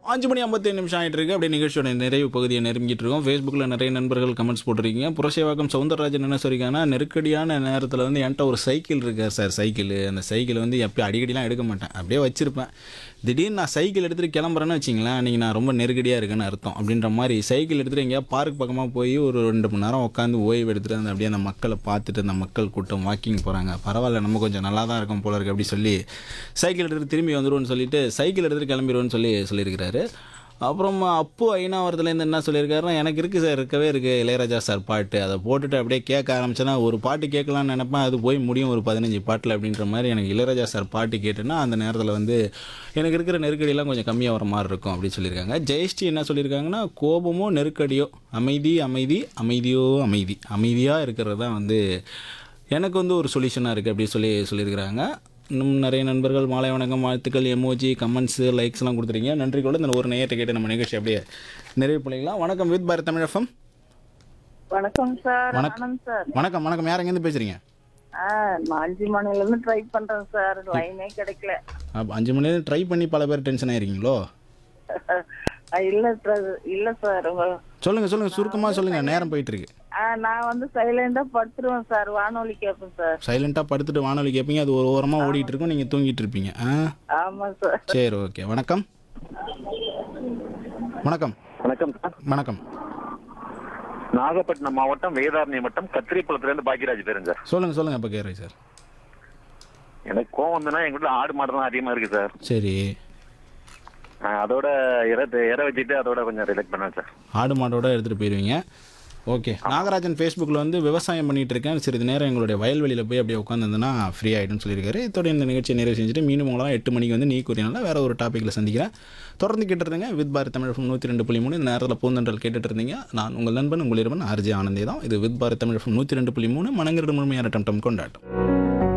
அஞ்சு மணி ஐம்பத்தேழு நிமிஷம் ஆகிட்டு இருக்கு அப்படியே நிகழ்ச்சியோட நிறைவு பகுதியை நெருங்கிட்டு இருக்கோம் ஃபேஸ்புக்கில் நிறைய நண்பர்கள் கமெண்ட்ஸ் போட்டிருக்கீங்க புரசேவாக்கம் சவுந்தரராஜன் என்ன சொல்லியிருக்காங்கன்னா நெருக்கடியான நேரத்தில் வந்து என்கிட்ட ஒரு சைக்கிள் இருக்கு சார் சைக்கிள் அந்த சைக்கிள் வந்து எப்போ அடிக்கடிலாம் எடுக்க மாட்டேன் அப்படியே வச்சிருப்பேன் திடீர்னு நான் சைக்கிள் எடுத்துகிட்டு கிளம்புறேன்னு வச்சிங்களேன் அன்றைக்கி நான் ரொம்ப நெருக்கடியாக இருக்குன்னு அர்த்தம் அப்படின்ற மாதிரி சைக்கிள் எடுத்துகிட்டு எங்கேயா பார்க் பக்கமாக போய் ஒரு ரெண்டு மணி நேரம் உட்காந்து ஓய்வு எடுத்துகிட்டு அந்த அப்படியே அந்த மக்களை பார்த்துட்டு அந்த மக்கள் கூட்டம் வாக்கிங் போகிறாங்க பரவாயில்ல நம்ம கொஞ்சம் நல்லா தான் இருக்கும் போல இருக்கு அப்படி சொல்லி சைக்கிள் எடுத்துகிட்டு திரும்பி வந்துருவோன்னு சொல்லிட்டு சைக்கிள் எடுத்துகிட்டு கிளம்பிடுவோன்னு சொல்லி சொல்லியிருக்கிறாரு அப்புறம் அப்பு ஐநாவரத்துலேருந்து என்ன சொல்லியிருக்காருன்னா எனக்கு இருக்குது சார் இருக்கவே இருக்குது இளையராஜா சார் பாட்டு அதை போட்டுட்டு அப்படியே கேட்க ஆரம்பிச்சேன்னா ஒரு பாட்டு கேட்கலான்னு நினைப்பேன் அது போய் முடியும் ஒரு பதினஞ்சு பாட்டில் அப்படின்ற மாதிரி எனக்கு இளையராஜா சார் பாட்டு கேட்டேன்னா அந்த நேரத்தில் வந்து எனக்கு இருக்கிற நெருக்கடியெல்லாம் கொஞ்சம் கம்மியாக வர மாதிரி இருக்கும் அப்படின்னு சொல்லியிருக்காங்க ஜெயஸ்ரீ என்ன சொல்லியிருக்காங்கன்னா கோபமோ நெருக்கடியோ அமைதி அமைதி அமைதியோ அமைதி அமைதியாக இருக்கிறது தான் வந்து எனக்கு வந்து ஒரு சொல்யூஷனாக இருக்குது அப்படி சொல்லி சொல்லியிருக்கிறாங்க இன்னும் நிறைய நண்பர்கள் மாலை வணக்கம் வாழ்த்துக்கள் எமோஜி கமெண்ட்ஸு லைக்ஸ்லாம் கொடுத்துருக்கீங்க நன்றி கூட இந்த ஒரு நேயத்தை கேட்டு நம்ம நிகழ்ச்சி அப்படியே நிறைவு பண்ணிக்கலாம் வணக்கம் வித் பாரத் தமிழ் எஃப்எம் வணக்கம் சார் வணக்கம். ஆனந்த் சார் வணக்கம் வணக்கம் யார் எங்கேருந்து பேசுகிறீங்க ஆ நான் அஞ்சு மணில இருந்து ட்ரை பண்றேன் சார் லைனே கிடைக்கல அப்போ அஞ்சு மணி நேரம் ட்ரை பண்ணி பல பேர் டென்ஷன் ஆயிருக்கீங்களோ ஆ, இல்ல சார் இல்ல சார் உங்க சொல்லுங்கள் சொல்லுங்கள் சுருக்கமாக சொல்லுங்கள் நேரம் போயிட்டு இருக்கு ஆ, நான் வந்து சைலண்டா படுத்துருவேன் சார் வானொலி கேட்பேன் சார் சைலண்ட்டாக படுத்துட்டு வானொலி கேட்பீங்க அது ஒரு ஓரமாக ஓடிட்டு இருக்கும் நீங்கள் தூங்கிட்டு இருப்பீங்க ஆ ஆமா சார் சரி ஓகே வணக்கம் வணக்கம் வணக்கம் சார் வணக்கம் நாகப்பட்டினம் மாவட்டம் வேதாரண்யம் வட்டம் கத்திரிப்பழத்துல இருந்து பாக்கியராஜ் பேருங்க சார் சொல்லுங்கள் சொல்லுங்கள் இப்போ கேட்குறேன் சார் எனக்கு கோவம் வந்துன்னா எங்க வீட்டுல ஆடு மாடு தான் அதிகமா இருக்கு சார் சரி நான் அதோட இற இற வச்சுட்டு அதோட கொஞ்சம் ரிலெக்ட் பண்ணேன் சார் ஆடு மாடோட எடுத்துகிட்டு போயிடுவீங்க ஓகே நாகராஜன் ஃபேஸ்புக்கில் வந்து விவசாயம் பண்ணிட்டு இருக்கேன் சிறிது நேரம் எங்களுடைய வயல்வெளியில் போய் அப்படியே உட்காந்துருந்தேன்னா ஃப்ரீ ஆகிடும்னு சொல்லியிருக்காரு இதோட இந்த நிகழ்ச்சியை நிறைவு செஞ்சுட்டு மீண்டும் உங்களாம் எட்டு மணிக்கு வந்து நீ கூறினால வேற ஒரு டாப்பிக்கில் சந்திக்கிறேன் தொடர்ந்து கேட்டுருந்தீங்க வித் பாரத் தமிழ் நூற்றி ரெண்டு புள்ளி மூணு இந்த நேரத்தில் பூந்தன்றல் கேட்டுட்டு இருந்தீங்க நான் உங்கள் நண்பன் உங்கள் இருவன் ஆர்ஜி ஆனந்தே தான் இது வித் பாரத் தமிழ் நூற்றி ரெண்டு புள்ளி மூணு மனங்கிரடு முழுமையான டம் டம் கொண்டாட்டம்